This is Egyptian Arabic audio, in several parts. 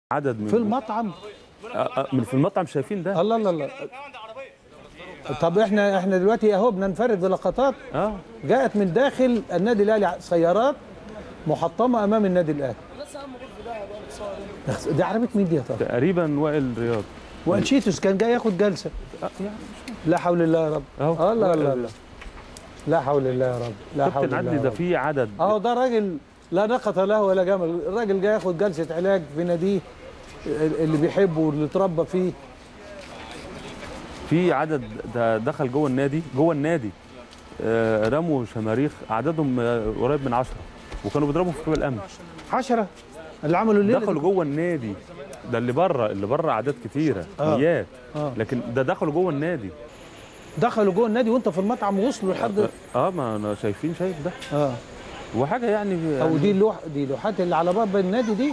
عدد من في المطعم آه، آه، من في المطعم شايفين ده الله الله الله طب احنا احنا دلوقتي اهو بننفرد بلقطات اه جاءت من داخل النادي الاهلي سيارات محطمه امام النادي الاهلي دي عربيه مين دي يا ترى؟ تقريبا وائل رياض وانشيتوس كان جاي ياخد جلسه آه، يعني لا حول الله يا رب اهو الله وائل الله رياض. لا حول الله يا رب لا حول كابتن الله عدلي يا ده رب. في عدد اهو ده راجل لا ناقة له ولا جمل الراجل جاي ياخد جلسة علاج في ناديه اللي بيحبه واللي اتربى فيه في عدد ده دخل جوه النادي جوه النادي آه، رموا شماريخ عددهم آه، قريب من عشرة وكانوا بيضربوا في قبل الامن عشرة اللي عملوا الليلة دخلوا دي. جوه النادي ده اللي بره اللي بره اعداد كتيره آه. ميات آه. لكن ده دخلوا جوه النادي دخلوا جوه النادي وانت في المطعم وصلوا لحد اه ما انا شايفين شايف ده اه وحاجه يعني, او يعني دي اللوح دي لوحات اللي على باب النادي دي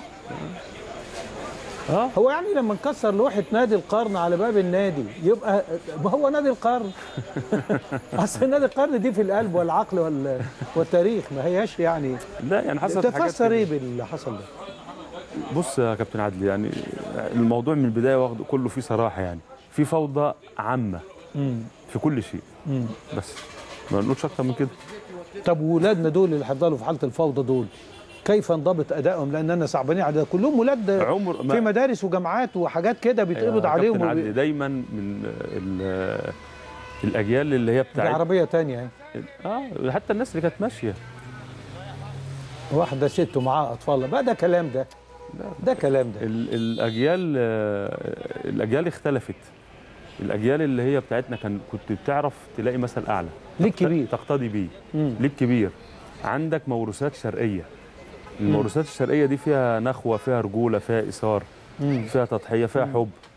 اه هو يعني لما نكسر لوحة نادي القرن على باب النادي يبقى ما هو نادي القرن اصل نادي القرن دي في القلب والعقل وال... والتاريخ ما هياش يعني لا يعني حصلت حاجات تفسر كده. ايه باللي حصل ده بص يا كابتن عدلي يعني الموضوع من البدايه واخد كله فيه صراحه يعني في فوضى عامه مم. في كل شيء مم. بس ما نقولش اكتر من كده طب ولادنا دول اللي هيفضلوا في حاله الفوضى دول كيف انضبط ادائهم لان انا صعبانين على ده كلهم ولاد عمر ما في مدارس وجامعات وحاجات كده بيتقبض يا عليهم كابتن وبي... عدلي دايما من ال- الاجيال اللي هي دي بتاعت عربيه تانية اهي اه حتى الناس اللي كانت ماشيه واحده ست ومعاها اطفال بقى ده كلام ده ده كلام ده ال- الاجيال آه، الاجيال اختلفت الاجيال اللي هي بتاعتنا كان كنت بتعرف تلاقي مثل اعلى ليك تقت- كبير. تقتدي بيه مم. ليك كبير عندك موروثات شرقيه الموروثات الشرقيه دي فيها نخوه فيها رجوله فيها اثار مم. فيها تضحيه فيها حب